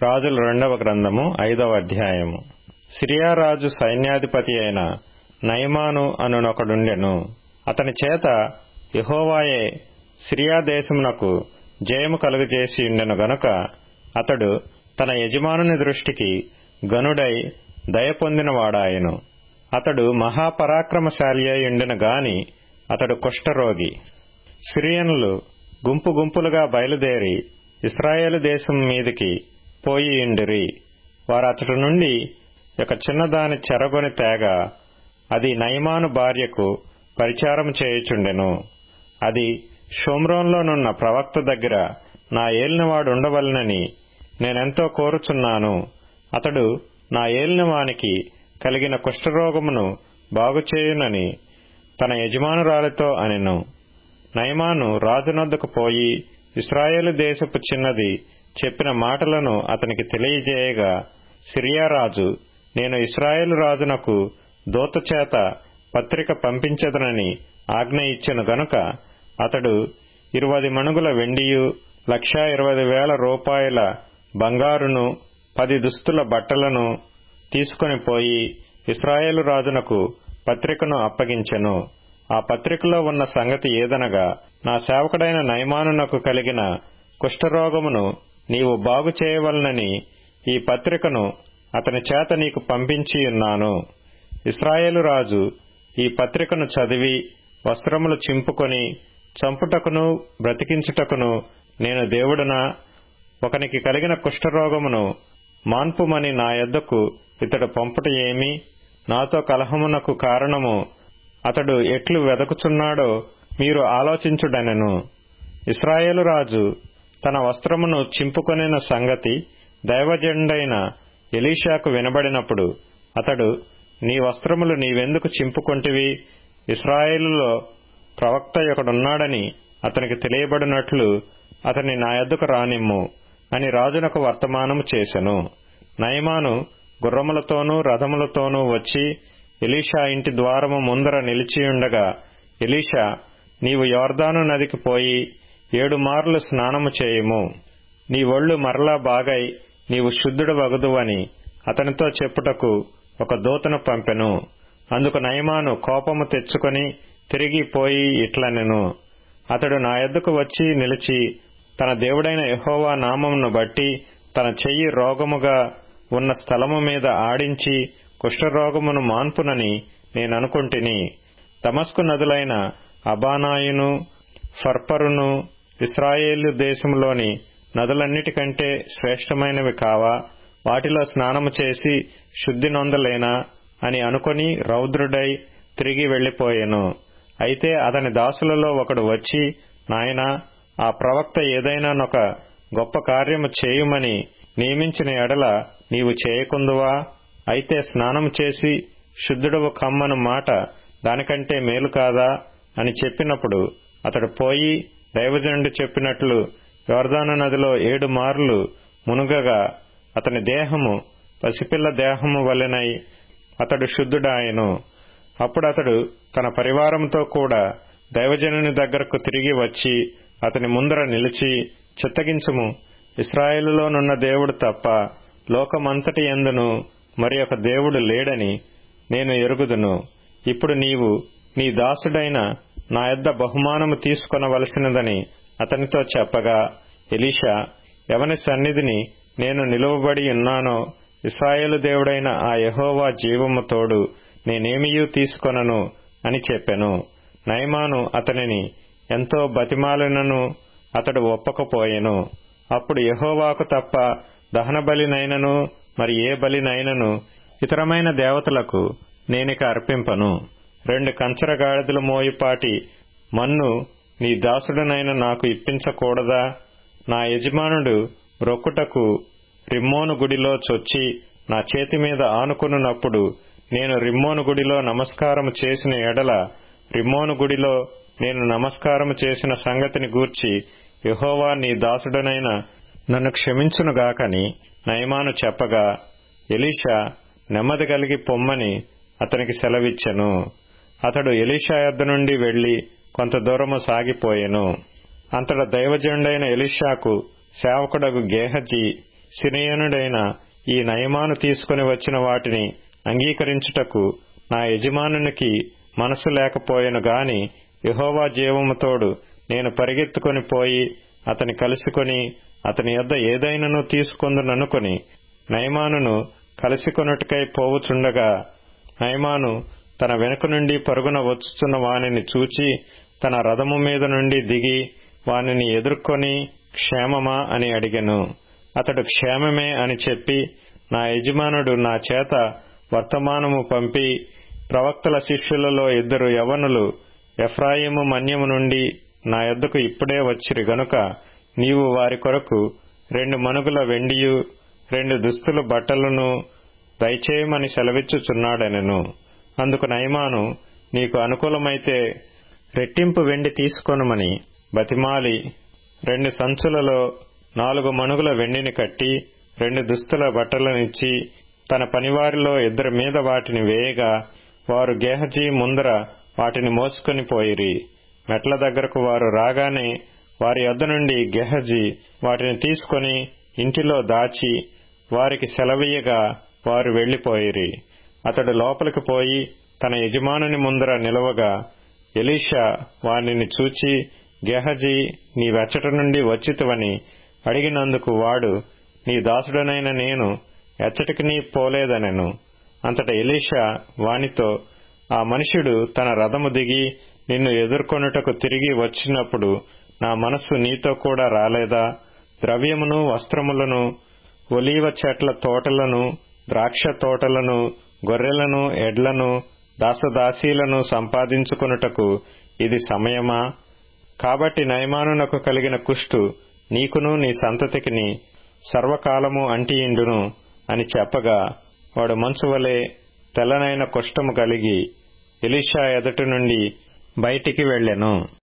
రాజుల రెండవ గ్రంథము ఐదవ అధ్యాయము సిరియా రాజు సైన్యాధిపతి అయిన నయమాను అనునొకడుండెను అతని చేత యహోవాయే సిరియా దేశమునకు జయము కలుగజేసి ఉండెను గనుక అతడు తన యజమానుని దృష్టికి గనుడై దయ పొందినవాడాయను అతడు మహాపరాక్రమశాలి అయి ఉండెను గాని అతడు కుష్ఠరోగి సిరియనులు గుంపు గుంపులుగా బయలుదేరి ఇస్రాయేలు దేశం మీదికి పోయి ఇండిరి వారు అతడి నుండి ఒక చిన్నదాని చెరగొని తేగ అది నయమాను భార్యకు పరిచారం చేయుచుండెను అది షోమ్రోన్లోనున్న ప్రవక్త దగ్గర నా ఏలినవాడు ఉండవలనని నేనెంతో కోరుచున్నాను అతడు నా ఏలినవానికి కలిగిన కుష్ఠరోగమును బాగుచేయునని తన యజమానురాలితో అనెను నయమాను రాజునొద్దకు పోయి ఇస్రాయేలు దేశపు చిన్నది చెప్పిన మాటలను అతనికి తెలియజేయగా సిరియా రాజు నేను ఇస్రాయేలు రాజునకు దూత చేత పత్రిక పంపించదనని ఆజ్ఞ ఇచ్చెను గనుక అతడు ఇరువది మణుగుల వెండియు లక్షా ఇరవై వేల రూపాయల బంగారును పది దుస్తుల బట్టలను తీసుకుని పోయి ఇస్రాయేలు రాజునకు పత్రికను అప్పగించెను ఆ పత్రికలో ఉన్న సంగతి ఏదనగా నా సేవకుడైన నయమానునకు కలిగిన కుష్ఠరోగమును నీవు బాగు చేయవలనని ఈ పత్రికను అతని చేత నీకు పంపించి ఉన్నాను ఇస్రాయేలు రాజు ఈ పత్రికను చదివి వస్త్రములు చింపుకొని చంపుటకును బ్రతికించుటకును నేను దేవుడునా ఒకనికి కలిగిన కుష్ఠరోగమును మాన్పుమని నా యొద్దకు ఇతడు పంపుట ఏమి నాతో కలహమునకు కారణము అతడు ఎట్లు వెదకుచున్నాడో మీరు ఆలోచించుడనెను ఇస్రాయేలు రాజు తన వస్త్రమును చింపుకొనిన సంగతి దైవజెండైన ఎలీషాకు వినబడినప్పుడు అతడు నీ వస్త్రములు నీవెందుకు చింపుకొంటివి ఇస్రాయేలులో ప్రవక్త ఒకడున్నాడని అతనికి తెలియబడినట్లు అతని నా యొద్దకు రానిమ్ము అని రాజునకు వర్తమానము చేసెను నయమాను గుర్రములతోనూ రథములతోనూ వచ్చి ఎలీషా ఇంటి ద్వారము ముందర నిలిచియుండగా ఎలీషా నీవు యోర్దాను నదికి పోయి ఏడు మార్లు స్నానము చేయుము నీ ఒళ్ళు మరలా బాగై నీవు శుద్ధుడు వగదువని అతనితో చెప్పుటకు ఒక దూతను పంపెను అందుకు నయమాను కోపము తెచ్చుకొని తిరిగి పోయి ఇట్లనెను అతడు నా ఎద్దుకు వచ్చి నిలిచి తన దేవుడైన యహోవా నామమును బట్టి తన చెయ్యి రోగముగా ఉన్న స్థలము మీద ఆడించి కుష్ఠరోగమును మాన్పునని నేననుకుంటుని తమస్కు నదులైన అబానాయును ఫర్పరును ఇస్రాయేలు దేశంలోని నదులన్నిటికంటే శ్రేష్టమైనవి కావా వాటిలో స్నానము చేసి శుద్ధి నొందలేనా అని అనుకొని రౌద్రుడై తిరిగి వెళ్లిపోయెను అయితే అతని దాసులలో ఒకడు వచ్చి నాయనా ఆ ప్రవక్త ఏదైనానొక గొప్ప కార్యము చేయుమని నియమించిన ఎడల నీవు చేయకుందువా అయితే స్నానం చేసి శుద్ధుడవు కమ్మను మాట దానికంటే మేలు కాదా అని చెప్పినప్పుడు అతడు పోయి దైవజనుడు చెప్పినట్లు యోర్దాను నదిలో ఏడు మార్లు మునుగగా అతని దేహము పసిపిల్ల దేహము వలెనై అతడు శుద్ధుడాయను అప్పుడు అతడు తన పరివారంతో కూడా దైవజనుని దగ్గరకు తిరిగి వచ్చి అతని ముందర నిలిచి చిత్తగించుము ఇస్రాయేలులోనున్న దేవుడు తప్ప లోకమంతటి ఎందును మరి ఒక దేవుడు లేడని నేను ఎరుగుదును ఇప్పుడు నీవు నీ దాసుడైన నా యొద్ద బహుమానము తీసుకొనవలసినదని అతనితో చెప్పగా ఎలీషా ఎవని సన్నిధిని నేను నిలువబడి ఉన్నానో ఇస్రాయేలు దేవుడైన ఆ యహోవా జీవము తోడు నేనేమియూ తీసుకొనను అని చెప్పెను నయమాను అతనిని ఎంతో బతిమాలినను అతడు ఒప్పకపోయెను అప్పుడు యహోవాకు తప్ప దహన బలినైనను మరి ఏ బలినైనను ఇతరమైన దేవతలకు నేనిక అర్పింపను రెండు కంచర గాడిదల మోయిపాటి మన్ను నీ దాసుడనైన నాకు ఇప్పించకూడదా నా యజమానుడు రొక్కుటకు రిమ్మోను గుడిలో చొచ్చి నా చేతి మీద ఆనుకున్నప్పుడు నేను రిమ్మోను గుడిలో నమస్కారము చేసిన ఎడల రిమ్మోను గుడిలో నేను నమస్కారము చేసిన సంగతిని గూర్చి యహోవా నీ దాసుడనైన నన్ను క్షమించునుగాకని నయమాను చెప్పగా ఎలీషా నెమ్మది కలిగి పొమ్మని అతనికి సెలవిచ్చెను అతడు ఎలీషా యొద్ద నుండి వెళ్లి కొంత దూరము సాగిపోయెను అంతట దైవజనుడైన ఎలీషాకు సేవకుడగు గేహజీ సిరియనుడైన ఈ నయమాను తీసుకుని వచ్చిన వాటిని అంగీకరించుటకు నా యజమానునికి మనసు లేకపోయెను గాని యహోవా జీవముతోడు నేను పరిగెత్తుకొని పోయి అతని కలుసుకొని అతని యొద్ద ఏదైనను తీసుకొందుననుకొని నయమానును కలిసికొనుటకై పోవుచుండగా నయమాను తన వెనుక నుండి పరుగున వచ్చుచున్న వానిని చూచి తన రథము మీద నుండి దిగి వానిని ఎదుర్కొని క్షేమమా అని అడిగెను అతడు క్షేమమే అని చెప్పి నా యజమానుడు నా చేత వర్తమానము పంపి ప్రవక్తల శిష్యులలో ఇద్దరు యవనులు ఎఫ్రాయిము మన్యము నుండి నా యొద్దకు ఇప్పుడే వచ్చిరి గనుక నీవు వారి కొరకు రెండు మనుగుల వెండియు రెండు దుస్తుల బట్టలను దయచేయమని సెలవిచ్చుచున్నాడనెను అందుకు నయమాను నీకు అనుకూలమైతే రెట్టింపు వెండి తీసుకొనుమని బతిమాలి రెండు సంచులలో నాలుగు మణుగుల వెండిని కట్టి రెండు దుస్తుల బట్టలనిచ్చి తన పనివారిలో ఇద్దరి మీద వాటిని వేయగా వారు గేహజీ ముందర వాటిని మోసుకొని పోయిరి మెట్ల దగ్గరకు వారు రాగానే వారి యొద్ద నుండి గెహజీ వాటిని తీసుకొని ఇంటిలో దాచి వారికి సెలవీయగా వారు వెళ్లిపోయిరి అతడు లోపలికి పోయి తన యజమానుని ముందర నిలవగా ఎలీషా వానిని చూచి గెహజీ నీ వెచ్చట నుండి వచ్చితివని అడిగినందుకు వాడు నీ దాసుడనైన నేను ఎచ్చటికి నీ పోలేదనెను అంతట ఎలీషా వానితో ఆ మనుష్యుడు తన రథము దిగి నిన్ను ఎదుర్కొనుటకు తిరిగి వచ్చినప్పుడు నా మనస్సు నీతో కూడా రాలేదా ద్రవ్యమును వస్త్రములను ఒలీవ చెట్ల తోటలను ద్రాక్ష తోటలను గొర్రెలను ఎడ్లను దాసదాసీలను సంపాదించుకొనుటకు ఇది సమయమా కాబట్టి నయమానునకు కలిగిన కుష్టు నీకును నీ సంతతికిని సర్వకాలము అంటియిండును అని చెప్పగా వాడు మంచు వలె తెల్లనైన కుష్టము కలిగి ఎలీషా ఎదటి నుండి బయటికి వెళ్లెను